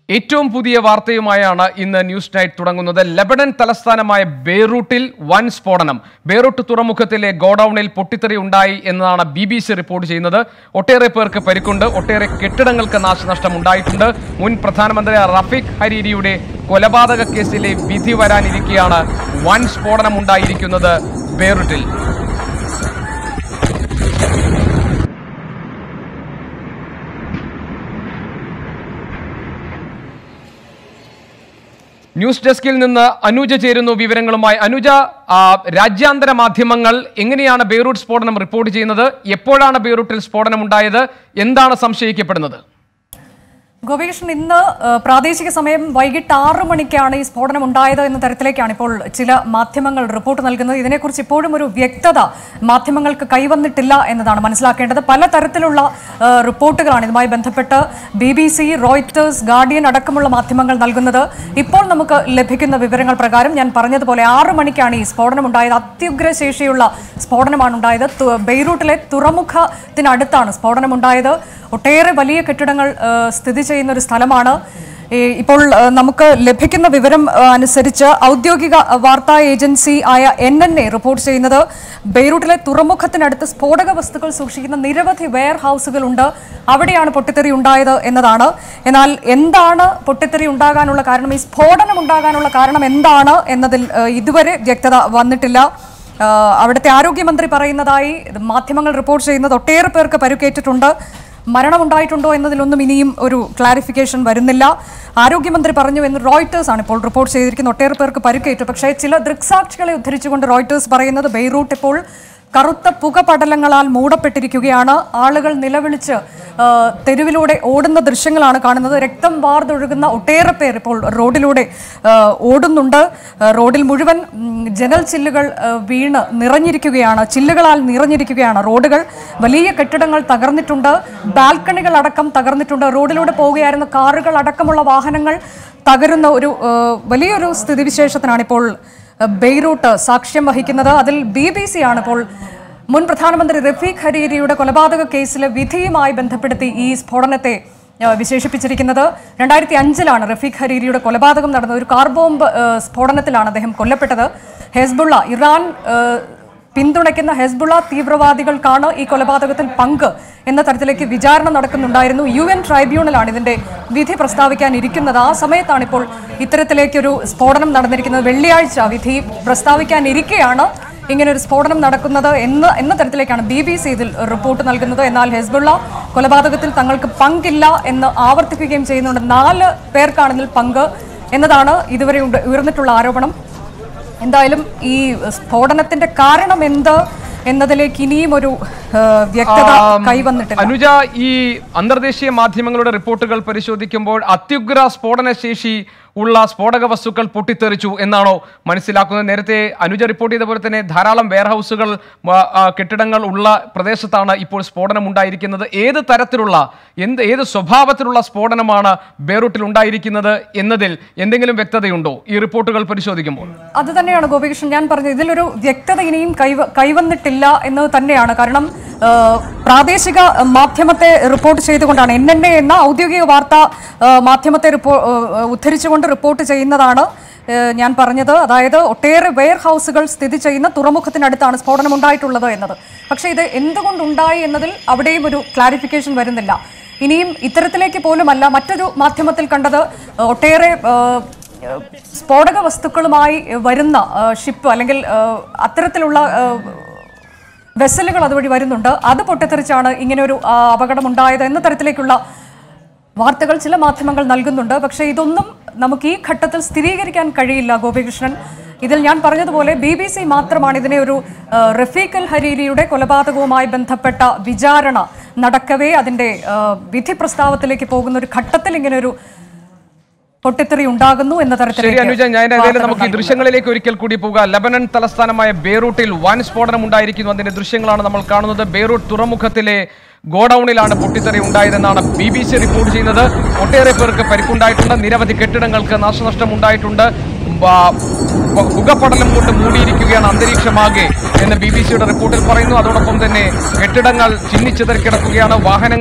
ഏറ്റവും പുതിയ വാർത്തയുമായാണ് ഇന്ന് ന്യൂസ് നൈറ്റ് തുടങ്ങുന്നത് ലബനൻ തലസ്ഥാനമായ ബെയ്റൂട്ടിൽ വൻ സ്ഫോടനം ബെയ്റൂട്ട് തുറമുഖത്തിലെ ഗോഡൌണിൽ പൊട്ടിത്തെറി ഉണ്ടായി എന്നതാണ് ബി ബി സി റിപ്പോർട്ട് ചെയ്യുന്നത് ഒട്ടേറെ പേർക്ക് പരിക്കുണ്ട് ഒട്ടേറെ കെട്ടിടങ്ങൾക്ക് നാശനഷ്ടം ഉണ്ടായിട്ടുണ്ട് മുൻ പ്രധാനമന്ത്രി റഫീഖ് ഹരീരിയുടെ കൊലപാതക കേസിലെ വിധി വരാനിരിക്കെയാണ് വൻ സ്ഫോടനം ഉണ്ടായിരിക്കുന്നത് ബെയ്റൂട്ടിൽ ന്യൂസ് ഡെസ്കിൽ നിന്ന് അനുജ ചേരുന്നു വിവരങ്ങളുമായി അനുജ ആ, രാജ്യാന്തര മാധ്യമങ്ങൾ എങ്ങനെയാണ് ബെയ്റൂട്ട് സ്ഫോടനം റിപ്പോർട്ട് ചെയ്യുന്നത് എപ്പോഴാണ് ബെയ്റൂട്ടിൽ സ്ഫോടനം ഉണ്ടായത് എന്താണ് സംശയിക്കപ്പെടുന്നത് ഗോപികൃഷ്ണൻ ഇന്ന് ഏഹ്, പ്രാദേശിക സമയം വൈകിട്ട് ആറു മണിക്കാണ് ഈ സ്ഫോടനം ഉണ്ടായത് എന്ന തരത്തിലേക്കാണ് ഇപ്പോൾ ചില മാധ്യമങ്ങൾ റിപ്പോർട്ട് നൽകുന്നത് ഇതിനെക്കുറിച്ച് ഇപ്പോഴും ഒരു വ്യക്തത മാധ്യമങ്ങൾക്ക് കൈവന്നിട്ടില്ല എന്നതാണ് മനസ്സിലാക്കേണ്ടത് പലതരത്തിലുള്ള ഏഹ്, റിപ്പോർട്ടുകളാണ് ഇതുമായി ബന്ധപ്പെട്ട് B B C Reuters Guardian അടക്കമുള്ള മാധ്യമങ്ങൾ നൽകുന്നത് ഇപ്പോൾ നമുക്ക് ലഭിക്കുന്ന വിവരങ്ങൾ പ്രകാരം ഞാൻ പറഞ്ഞതുപോലെ ആറു മണിക്കാണ് ഈ സ്ഫോടനം ഉണ്ടായത് അത്യുഗ്ര ശേഷിയുള്ള സ്ഫോടനമാണ് ഉണ്ടായത് തു- ബെയ്റൂട്ടിലെ തുറമുഖത്തിനടുത്താണ് സ്ഫോടനം ഉണ്ടായത് ഒട്ടേറെ വലിയ കെട്ടിടങ്ങൾ ആ, സ്ഥിതി ചെയ്യുന്ന ഒരു സ്ഥലമാണ് ഈ ഇപ്പോൾ ആ, നമുക്ക് ലഭിക്കുന്ന വിവരം ആ, അനുസരിച്ച് ഔദ്യോഗിക വാർത്താ ഏജൻസി ആയ എൻ എൻ എ റിപ്പോർട്ട് ചെയ്യുന്നത് ബെയ്റൂട്ടിലെ തുറമുഖത്തിനടുത്ത് സ്ഫോടക വസ്തുക്കൾ സൂക്ഷിക്കുന്ന നിരവധി വെയർ ഹൗസുകളുണ്ട് അവിടെയാണ് പൊട്ടിത്തെറി ഉണ്ടായത് എന്നതാണ് എന്നാൽ എന്താണ് പൊട്ടിത്തെറി ഉണ്ടാകാനുള്ള കാരണം ഈ സ്ഫോടനം ഉണ്ടാകാനുള്ള കാരണം എന്താണ് എന്നതിൽ ആ, ഇതുവരെ വ്യക്തത വന്നിട്ടില്ല ആഹ് അവിടുത്തെ ആരോഗ്യമന്ത്രി പറയുന്നതായി മാധ്യമങ്ങൾ റിപ്പോർട്ട് ചെയ്യുന്നത് ഒട്ടേറെ പേർക്ക് പരുക്കേറ്റിട്ടുണ്ട് മരണമുണ്ടായിട്ടുണ്ടോ എന്നതിലൊന്നും ഇനിയും ഒരു ക്ലാരിഫിക്കേഷൻ വരുന്നില്ല ആരോഗ്യമന്ത്രി പറഞ്ഞു എന്ന് റോയിട്ടേഴ്സ് ആണ് ഇപ്പോൾ റിപ്പോർട്ട് ചെയ്തിരിക്കുന്നത് ഒട്ടേറെ പേർക്ക് പരുക്കേറ്റു പക്ഷേ ചില ദൃക്സാക്ഷികളെ ഉദ്ധരിച്ചുകൊണ്ട് റോയിട്ടേഴ്സ് പറയുന്നത് ബെയ്റൂട്ട് ഇപ്പോൾ കറുത്ത പുകപടലങ്ങളാൽ മൂടപ്പെട്ടിരിക്കുകയാണ് ആളുകൾ നിലവിളിച്ച് ആ, തെരുവിലൂടെ ഓടുന്ന ദൃശ്യങ്ങളാണ് കാണുന്നത് രക്തം വാർന്നൊഴുകുന്ന ഒട്ടേറെ പേർ ഇപ്പോൾ റോഡിലൂടെ ആ, ഓടുന്നുണ്ട് ആ, റോഡിൽ മുഴുവൻ ഉം, ജനൽ ചില്ലുകൾ ആ, വീണ് നിറഞ്ഞിരിക്കുകയാണ് ചില്ലുകളാൽ നിറഞ്ഞിരിക്കുകയാണ് റോഡുകൾ വലിയ കെട്ടിടങ്ങൾ തകർന്നിട്ടുണ്ട് ബാൽക്കണികൾ അടക്കം തകർന്നിട്ടുണ്ട് റോഡിലൂടെ പോവുകയായിരുന്ന കാറുകൾ അടക്കമുള്ള വാഹനങ്ങൾ തകരുന്ന ഒരു ആ, വലിയൊരു സ്ഥിതിവിശേഷത്തിനാണ് ഇപ്പോൾ ബെയ്റൂട്ട് സാക്ഷ്യം വഹിക്കുന്നത് അതിൽ ബി ബി സി ആണ് ഇപ്പോൾ മുൻ പ്രധാനമന്ത്രി റഫീഖ് ഹരീരിയുടെ കൊലപാതക കേസിലെ വിധിയുമായി ബന്ധപ്പെടുത്തി ഈ സ്ഫോടനത്തെ ആ, വിശേഷിപ്പിച്ചിരിക്കുന്നത് രണ്ടായിരത്തി അഞ്ചിലാണ് റഫീഖ് ഹരീരിയുടെ കൊലപാതകം നടന്നത് ഒരു കാർ ബോംബ് ആ, സ്ഫോടനത്തിലാണ് അദ്ദേഹം കൊല്ലപ്പെട്ടത് ഹെസ്ബുള്ള ഇറാൻ ആ, പിന്തുണയ്ക്കുന്ന ഹെസ്ബുള്ള തീവ്രവാദികൾക്കാണ് ഈ കൊലപാതകത്തിൽ പങ്ക് എന്ന തരത്തിലേക്ക് വിചാരണ നടക്കുന്നുണ്ടായിരുന്നു യു എൻ ട്രൈബ്യൂണലാണ് ഇതിന്റെ വിധി പ്രസ്താവിക്കാൻ ഇരിക്കുന്നത് ആ സമയത്താണ് ഇപ്പോൾ ഇത്തരത്തിലേക്കൊരു സ്ഫോടനം നടന്നിരിക്കുന്നത് വെള്ളിയാഴ്ച വിധി പ്രസ്താവിക്കാനിരിക്കെയാണ് ഇങ്ങനെ ഒരു സ്ഫോടനം നടക്കുന്നത് എന്ന് എന്ന തരത്തിലേക്കാണ് ബി ബി സി ഇതിൽ റിപ്പോർട്ട് നൽകുന്നത് എന്നാൽ ഹെസ്ബുള്ള കൊലപാതകത്തിൽ തങ്ങൾക്ക് പങ്കില്ല എന്ന് ആവർത്തിക്കുകയും ചെയ്യുന്നുണ്ട് നാല് പേർക്കാണ് ഇതിൽ പങ്ക് എന്നതാണ് ഇതുവരെ ഉണ്ട- ഉയർന്നിട്ടുള്ള ആരോപണം എന്തായാലും ഈ സ്ഫോടനത്തിന്റെ കാരണം എന്ത് എന്നതിലേക്ക് ഇനിയും ഒരു ആ, വ്യക്തത കൈവന്നിട്ടില്ല അനുജ ഈ അന്തർദേശീയ മാധ്യമങ്ങളുടെ റിപ്പോർട്ടുകൾ പരിശോധിക്കുമ്പോൾ അത്യുഗ്ര സ്ഫോടന ശേഷി ഉള്ള സ്ഫോടക വസ്തുക്കൾ പൊട്ടിത്തെറിച്ചു എന്നാണോ മനസ്സിലാക്കുന്നത് നേരത്തെ അനുജ റിപ്പോർട്ട് ചെയ്ത പോലെ തന്നെ ധാരാളം വെയർഹൗസുകൾ ആ, ആ, കെട്ടിടങ്ങൾ ഉള്ള പ്രദേശത്താണ് ഇപ്പോൾ സ്ഫോടനം ഉണ്ടായിരിക്കുന്നത് ഏത് തരത്തിലുള്ള എന്ത് ഏത് സ്വഭാവത്തിലുള്ള സ്ഫോടനമാണ് ബെയ്റൂട്ടിൽ ഉണ്ടായിരിക്കുന്നത് എന്നതിൽ എന്തെങ്കിലും വ്യക്തതയുണ്ടോ ഈ റിപ്പോർട്ടുകൾ പരിശോധിക്കുമ്പോൾ അത് തന്നെയാണ് ഗോപികൃഷ്ണൻ ഞാൻ പറഞ്ഞത് ഇതിലൊരു വ്യക്തത ഇനിയും കൈവ കൈവന്നിട്ടില്ല എന്നത് തന്നെയാണ് കാരണം ആ, പ്രാദേശിക മാധ്യമത്തെ റിപ്പോർട്ട് ചെയ്തുകൊണ്ടാണ് എൻ എൻ എ എന്ന ഔദ്യോഗിക വാർത്താ ആ, മാധ്യമത്തെ റിപ്പോ ആ, ഉദ്ധരിച്ചുകൊണ്ട് റിപ്പോർട്ട് ചെയ്യുന്നതാണ് ആ, ഞാൻ പറഞ്ഞത് അതായത് ഒട്ടേറെ വെയർ ഹൗസുകൾ സ്ഥിതി ചെയ്യുന്ന തുറമുഖത്തിനടുത്താണ് സ്ഫോടനം ഉണ്ടായിട്ടുള്ളത് എന്നത് പക്ഷേ ഇത് എന്തുകൊണ്ടുണ്ടായി എന്നതിൽ അവിടെയും ഒരു ക്ലാരിഫിക്കേഷൻ വരുന്നില്ല ഇനിയും ഇത്തരത്തിലേക്ക് പോലുമല്ല മറ്റൊരു മാധ്യമത്തിൽ കണ്ടത് ഒട്ടേറെ ആ, സ്ഫോടക വസ്തുക്കളുമായി വരുന്ന ആ, ഷിപ്പ് അല്ലെങ്കിൽ ആ, അത്തരത്തിലുള്ള ആ, വെസലുകൾ അതുവഴി വരുന്നുണ്ട് അത് പൊട്ടിത്തെറിച്ചാണ് ഇങ്ങനെ ഒരു ആ, അപകടം ഉണ്ടായത് എന്ന തരത്തിലേക്കുള്ള വാർത്തകൾ ചില മാധ്യമങ്ങൾ നൽകുന്നുണ്ട് പക്ഷേ ഇതൊന്നും നമുക്ക് ഈ ഘട്ടത്തിൽ സ്ഥിരീകരിക്കാൻ കഴിയില്ല ഗോപികൃഷ്ണൻ ഇതിൽ ഞാൻ പറഞ്ഞതുപോലെ ബി ബി സി മാത്രമാണ് ഇതിനെ ഒരു ആ, റഫീഖ് അൽ ഹരീരിയുടെ കൊലപാതകവുമായി ബന്ധപ്പെട്ട വിചാരണ നടക്കവേ അതിന്റെ ആ, വിധി പ്രസ്താവത്തിലേക്ക് പോകുന്ന ഒരു ഘട്ടത്തിൽ ഇങ്ങനെ ഒരു പൊട്ടിത്തെറി ഉണ്ടാകുന്നു എന്ന ശരി തരത്തിലേക്ക് അനുജ ഞാൻ ഏതായാലും വാർത്തകൾ നമുക്ക് ഈ നൽകുന്നത്. ദൃശ്യങ്ങളിലേക്ക് ഒരിക്കൽ കൂടി പോകുക ലബനൻ തലസ്ഥാനമായ ബെയ്റൂട്ടിൽ വൻ സ്ഫോടനം ഉണ്ടായിരിക്കുന്നു അതിന്റെ ദൃശ്യങ്ങളാണ് നമ്മൾ കാണുന്നത് ബെയ്റൂട്ട് തുറമുഖത്തിലെ ഗോഡൌണിലാണ് പൊട്ടിത്തെറി ഉണ്ടായതെന്നാണ് ബി ബി സി റിപ്പോർട്ട് ചെയ്യുന്നത് ഒട്ടേറെ പേർക്ക് പരിക്കുണ്ടായിട്ടുണ്ട് നിരവധി കെട്ടിടങ്ങൾക്ക് നാശനഷ്ടം ഉണ്ടായിട്ടുണ്ട് ബ- പ- പുകപ്പടലം കൊണ്ട് മൂടിയിരിക്കുകയാണ് അന്തരീക്ഷമാകെ എന്ന് ബി ബി സിയുടെ റിപ്പോർട്ടിൽ പറയുന്നു അതോടൊപ്പം തന്നെ കെട്ടിടങ്ങൾ ചിന്നിച്ചിതറി കിടക്കുകയാണ് വാഹനങ്ങൾ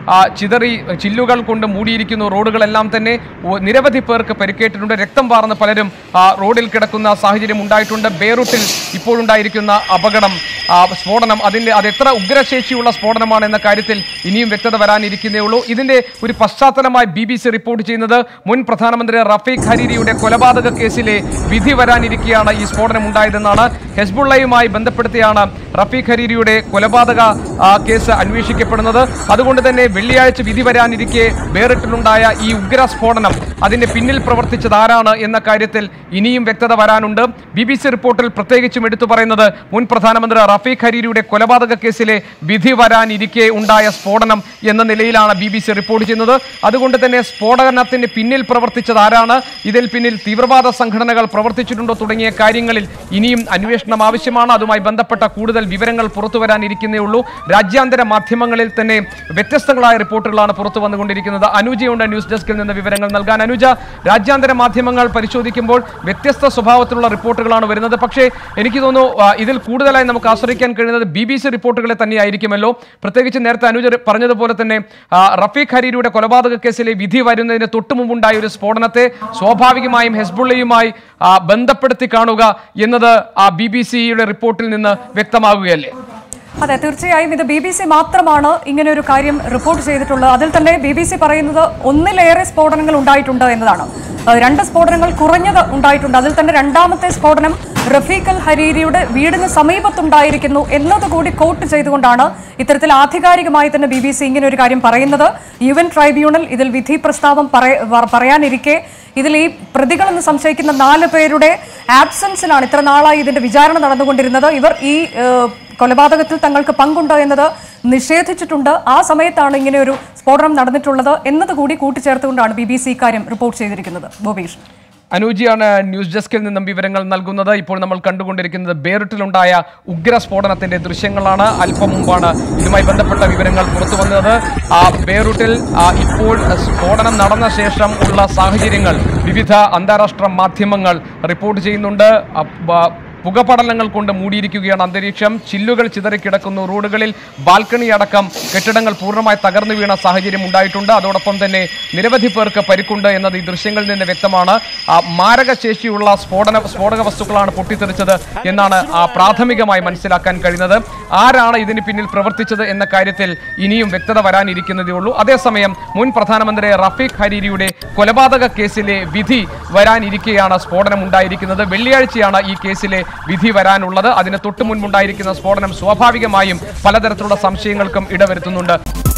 ആ, ചിതറി ചില്ലുകൾ കൊണ്ട് മൂടിയിരിക്കുന്നു റോഡുകളെല്ലാം തന്നെ ഒ- നിരവധി പേർക്ക് പരിക്കേറ്റിട്ടുണ്ട് രക്തം വാർന്ന് പലരും ആ, റോഡിൽ കിടക്കുന്ന സാഹചര്യം ഉണ്ടായിട്ടുണ്ട് ബേറൂട്ടിൽ ഇപ്പോഴുണ്ടായിരിക്കുന്ന അപകടം ആ, സ്ഫോടനം അതിന്റെ അത് എത്ര ഉഗ്രശേഷിയുള്ള സ്ഫോടനമാണ് എന്ന കാര്യത്തിൽ ഇനിയും വ്യക്തത വരാനിരിക്കുന്നേ ഉള്ളൂ ഇതിന്റെ ഒരു പശ്ചാത്തലമായി ബി ബി സി റിപ്പോർട്ട് ചെയ്യുന്നത് മുൻ പ്രധാനമന്ത്രി റഫീഖ് ഹരീരിയുടെ കൊലപാതക കേസിലെ വിധി വരാനിരിക്കെയാണ് ഈ സ്ഫോടനം ഉണ്ടായതെന്നാണ് ഹെസ്ബുള്ളയുമായി ബന്ധപ്പെടുത്തിയാണ് റഫീഖ് ഹരീരിയുടെ കൊലപാതക ആ, കേസ് അന്വേഷിക്കപ്പെടുന്നത് അതുകൊണ്ട് തന്നെ വെള്ളിയാഴ്ച വിധി വരാനിരിക്കെ ബേറിട്ടിലുണ്ടായ ഈ ഉഗ്ര സ്ഫോടനം അതിന്റെ പിന്നിൽ പ്രവർത്തിച്ചത് ആരാണ് എന്ന കാര്യത്തിൽ ഇനിയും വ്യക്തത വരാനുണ്ട് ബി ബി സി റിപ്പോർട്ടിൽ പ്രത്യേകിച്ചും എടുത്തു പറയുന്നത് മുൻ പ്രധാനമന്ത്രി റഫീഖ് ഹരീരിയുടെ കൊലപാതക കേസിലെ വിധി വരാനിരിക്കെ ഉണ്ടായ സ്ഫോടനം എന്ന നിലയിലാണ് ബി ബി സി റിപ്പോർട്ട് ചെയ്യുന്നത് അതുകൊണ്ട് തന്നെ സ്ഫോടനത്തിന് പിന്നിൽ പ്രവർത്തിച്ചത് ആരാണ് ഇതിൽ പിന്നിൽ തീവ്രവാദ സംഘടനകൾ പ്രവർത്തിച്ചിട്ടുണ്ടോ തുടങ്ങിയ കാര്യങ്ങളിൽ ഇനിയും അന്വേഷണം ആവശ്യമാണ് അതുമായി ബന്ധപ്പെട്ട കൂടുതൽ വിവരങ്ങൾ പുറത്തു വരാനിരിക്കുന്നേ ഉള്ളൂ രാജ്യാന്തര മാധ്യമങ്ങളിൽ തന്നെ വ്യത്യസ്തങ്ങളായ റിപ്പോർട്ടുകളാണ് പുറത്തു വന്നുകൊണ്ടിരിക്കുന്നത് അനുജയുണ്ട് ന്യൂസ് ഡെസ്കിൽ നിന്ന് വിവരങ്ങൾ നൽകാൻ അനുജ രാജ്യാന്തര മാധ്യമങ്ങൾ പരിശോധിക്കുമ്പോൾ വ്യത്യസ്ത സ്വഭാവത്തിലുള്ള റിപ്പോർട്ടുകളാണ് വരുന്നത് പക്ഷേ എനിക്ക് തോന്നുന്നു ആ, ഇതിൽ കൂടുതലായി നമുക്ക് ആശ്രയിക്കാൻ കഴിയുന്നത് ബി ബി സി റിപ്പോർട്ടുകളെ തന്നെയായിരിക്കുമല്ലോ പ്രത്യേകിച്ച് നേരത്തെ അനുജ പറഞ്ഞതുപോലെ തന്നെ ആ, റഫീഖ് ഹരീരിയുടെ കൊലപാതക കേസിലെ വിധി വരുന്നതിന് തൊട്ടു മുമ്പുണ്ടായ ഒരു സ്ഫോടനത്തെ സ്വാഭാവികമായും ഹെസ്ബുള്ളയുമായി ആ, ബന്ധപ്പെടുത്തി കാണുക എന്നത് ആ ബി ബി സിയുടെ റിപ്പോർട്ടിൽ നിന്ന് വ്യക്തമാകുകയല്ലേ അതെ തീർച്ചയായും ഇത് ബി ബി സി മാത്രമാണ് ഇങ്ങനെ ഒരു കാര്യം റിപ്പോർട്ട് ചെയ്തിട്ടുള്ളത് അതിൽ തന്നെ ബി ബി സി പറയുന്നത് ഒന്നിലേറെ സ്ഫോടനങ്ങൾ ഉണ്ടായിട്ടുണ്ട് എന്നതാണ് അഹ് രണ്ട് സ്ഫോടനങ്ങൾ കുറഞ്ഞത് ഉണ്ടായിട്ടുണ്ട് അതിൽ തന്നെ രണ്ടാമത്തെ സ്ഫോടനം റഫീഖ് അൽ ഹരീരിയുടെ വീടിന് സമീപത്തുണ്ടായിരിക്കുന്നു എന്നതുകൂടി കോട്ട് ചെയ്തുകൊണ്ടാണ് ഇത്തരത്തിൽ ആധികാരികമായി തന്നെ ബി ബി സി ഇങ്ങനെ ഒരു കാര്യം പറയുന്നത് യു എൻ ട്രൈബ്യൂണൽ ഇതിൽ വിധി പ്രസ്താവം പറയ- വ- പറയാനിരിക്കെ ഇതിൽ ഈ പ്രതികളെന്ന് സംശയിക്കുന്ന നാല് പേരുടെ ആബ്സൻസിലാണ് ഇത്ര നാളായി ഇതിന്റെ വിചാരണ നടന്നുകൊണ്ടിരുന്നത് ഇവർ ഈ ഏഹ്, കൊലപാതകത്തിൽ തങ്ങൾക്ക് പങ്കുണ്ട് എന്നത് നിഷേധിച്ചിട്ടുണ്ട് ആ സമയത്താണ് ഇങ്ങനെ ഒരു സ്ഫോടനം നടന്നിട്ടുള്ളത് എന്നതുകൂടി കൂട്ടിച്ചേർത്തുകൊണ്ടാണ് ബി ബി സി ഇക്കാര്യം റിപ്പോർട്ട് ചെയ്തിരിക്കുന്നത് ബോബീഷ് അനൂജിയാണ് ന്യൂസ് ഡെസ്കിൽ നിന്നും വിവരങ്ങൾ നൽകുന്നത് ഇപ്പോൾ നമ്മൾ കണ്ടുകൊണ്ടിരിക്കുന്നത് ബേറിട്ടിലുണ്ടായ ഉഗ്ര സ്ഫോടനത്തിന്റെ ദൃശ്യങ്ങളാണ് അല്പം മുമ്പാണ് ഇതുമായി ബന്ധപ്പെട്ട വിവരങ്ങൾ പുറത്തു വന്നത് ആ ബേറൂട്ടിൽ ആ, ഇപ്പോൾ സ്ഫോടനം നടന്ന ശേഷം ഉള്ള സാഹചര്യങ്ങൾ വിവിധ അന്താരാഷ്ട്ര മാധ്യമങ്ങൾ റിപ്പോർട്ട് ചെയ്യുന്നുണ്ട് ആ, ബ- പുകപടലങ്ങൾ കൊണ്ട് മൂടിയിരിക്കുകയാണ് അന്തരീക്ഷം ചില്ലുകൾ ചിതറിക്കിടക്കുന്നു റോഡുകളിൽ ബാൽക്കണി അടക്കം കെട്ടിടങ്ങൾ പൂർണ്ണമായി തകർന്നു വീണ സാഹചര്യം ഉണ്ടായിട്ടുണ്ട് അതോടൊപ്പം തന്നെ നിരവധി പേർക്ക് പരിക്കുണ്ട് എന്നത് ഈ ദൃശ്യങ്ങളിൽ നിന്ന് വ്യക്തമാണ് ആ, മാരകശേഷിയുള്ള സ്ഫോടന സ്ഫോടക വസ്തുക്കളാണ് പൊട്ടിത്തെറിച്ചത് എന്നാണ് ആ, പ്രാഥമികമായി മനസ്സിലാക്കാൻ കഴിയുന്നത് ആരാണ് ഇതിന് പിന്നിൽ പ്രവർത്തിച്ചത് എന്ന കാര്യത്തിൽ ഇനിയും വ്യക്തത വരാനിരിക്കുന്നതേ ഉള്ളൂ അതേസമയം മുൻ പ്രധാനമന്ത്രി റഫീഖ് ഹരീരിയുടെ കൊലപാതക കേസിലെ വിധി വരാനിരിക്കെയാണ് സ്ഫോടനം ഉണ്ടായിരിക്കുന്നത് വെള്ളിയാഴ്ചയാണ് ഈ കേസിലെ വിധി വരാനുള്ളത് അതിന് തൊട്ടു മുൻപുണ്ടായിരിക്കുന്ന സ്ഫോടനം സ്വാഭാവികമായും പലതരത്തിലുള്ള സംശയങ്ങൾക്കും ഇടവരുത്തുന്നുണ്ട്